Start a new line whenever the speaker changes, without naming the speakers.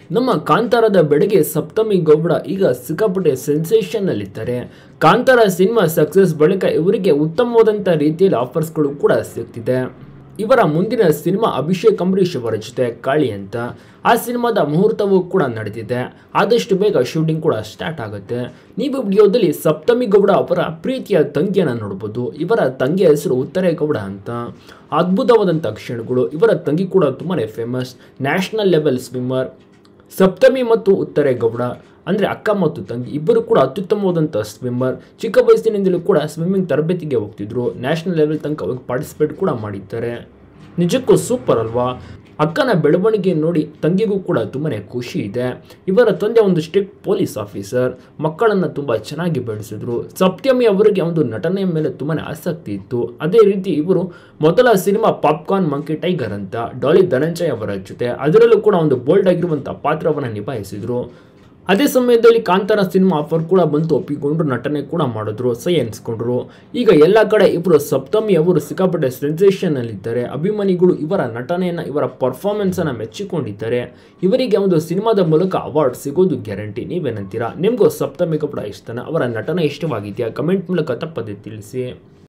ನಮ್ಮ ಕಾಂತಾರದ ಬೆಡಗೆ ಸಪ್ತಮಿ ಗೌಡ ಈಗ ಸಿಕ್ಕಾಪಟ್ಟೆ ಸೆನ್ಸೇಷನ್ ನಲ್ಲಿದ್ದಾರೆ ಕಾಂತಾರ ಸಿನಿಮಾ ಸಕ್ಸಸ್ ಬಳಿಕ ಇವರಿಗೆ ಉತ್ತಮವಾದಂಥ ರೀತಿಯಲ್ಲಿ ಆಫರ್ಸ್ಗಳು ಕೂಡ ಸಿಗ್ತಿದೆ ಇವರ ಮುಂದಿನ ಸಿನಿಮಾ ಅಭಿಷೇಕ್ ಅಂಬರೀಷ್ ಅವರ ಜೊತೆ ಕಾಳಿ ಅಂತ ಆ ಸಿನಿಮಾದ ಮುಹೂರ್ತವೂ ಕೂಡ ನಡೆದಿದೆ ಆದಷ್ಟು ಬೇಗ ಶೂಟಿಂಗ್ ಕೂಡ ಸ್ಟಾರ್ಟ್ ಆಗುತ್ತೆ ನೀವು ವಿಡಿಯೋದಲ್ಲಿ ಸಪ್ತಮಿ ಗೌಡ ಅವರ ಪ್ರೀತಿಯ ತಂಗಿಯನ್ನು ನೋಡ್ಬೋದು ಇವರ ತಂಗಿಯ ಹೆಸರು ಉತ್ತರೇಗೌಡ ಅಂತ ಅದ್ಭುತವಾದಂಥ ಕ್ಷಣಗಳು ಇವರ ತಂಗಿ ಕೂಡ ತುಂಬಾ famous national level swimmer Saptami ಮತ್ತು ಉತ್ತರೇಗೌಡ ಅಂದರೆ ಅಕ್ಕ ಮತ್ತು ತಂಗಿ ಇಬ್ಬರು ಕೂಡ ಅತ್ಯುತ್ತಮವಾದಂಥ ಸ್ವಿಮ್ಮರ್ ಚಿಕ್ಕ ವಯಸ್ಸಿನಿಂದಲೂ ಕೂಡ ಸ್ವಿಮ್ಮಿಂಗ್ ತರಬೇತಿಗೆ ಹೋಗ್ತಿದ್ರು ನ್ಯಾಷನಲ್ ಲೆವೆಲ್ ತನಕ ಹೋಗಿ ಪಾರ್ಟಿಸಿಪೇಟ್ ಕೂಡ ಮಾಡಿದ್ದಾರೆ ನಿಜಕ್ಕೂ ಸೂಪರ್ ಅಲ್ವಾ ಅಕ್ಕನ ಬೆಳವಣಿಗೆ ನೋಡಿ ತಂಗಿಗೂ ಕೂಡ ತುಂಬಾ ಖುಷಿ ಇದೆ ಇವರ ತಂದೆ ಒಂದು ಸ್ಟ್ರಿಕ್ಟ್ ಪೊಲೀಸ್ ಆಫೀಸರ್ ಮಕ್ಕಳನ್ನು ತುಂಬ ಚೆನ್ನಾಗಿ ಬೆಳೆಸಿದ್ರು ಸಪ್ತಮಿ ಅವರಿಗೆ ಒಂದು ನಟನೆಯ ಮೇಲೆ ತುಂಬಾ ಆಸಕ್ತಿ ಇತ್ತು ಅದೇ ರೀತಿ ಇವರು ಮೊದಲ ಸಿನಿಮಾ ಪಾಪ್ಕಾರ್ನ್ ಮಂಕಿ ಟೈಗರ್ ಅಂತ ಡಾಲಿ ಧನಂಜಯ್ ಅವರ ಜೊತೆ ಅದರಲ್ಲೂ ಕೂಡ ಒಂದು ಬೋಲ್ಡ್ ಆಗಿರುವಂಥ ಪಾತ್ರವನ್ನು ನಿಭಾಯಿಸಿದ್ರು ಅದೇ ಸಮಯದಲ್ಲಿ ಕಾಂತಾರ ಸಿನಿಮಾ ಆಫರ್ ಕೂಡ ಬಂತು ಒಪ್ಪಿಕೊಂಡ್ರು ನಟನೆ ಕೂಡ ಮಾಡಿದ್ರು ಸೈ ಅನ್ಸ್ಕೊಂಡ್ರು ಈಗ ಎಲ್ಲ ಕಡೆ ಇಬ್ಬರು ಸಪ್ತಮಿ ಅವರು ಸಿಕ್ಕಾಪಟ್ಟೆ ಸೆನ್ಸೇಷನ್ನಲ್ಲಿದ್ದಾರೆ ಅಭಿಮಾನಿಗಳು ಇವರ ನಟನೆಯನ್ನು ಇವರ ಪರ್ಫಾರ್ಮೆನ್ಸನ್ನು ಮೆಚ್ಚಿಕೊಂಡಿದ್ದಾರೆ ಇವರಿಗೆ ಒಂದು ಸಿನಿಮಾದ ಮೂಲಕ ಅವಾರ್ಡ್ ಸಿಗೋದು ಗ್ಯಾರಂಟಿ ನೀವೇನಂತೀರಾ ನಿಮಗೂ ಸಪ್ತಮಿ ಕೂಡ ಇಷ್ಟನ ಅವರ ನಟನೆ ಇಷ್ಟವಾಗಿದೆಯಾ ಕಮೆಂಟ್ ಮೂಲಕ ತಪ್ಪದೆ ತಿಳಿಸಿ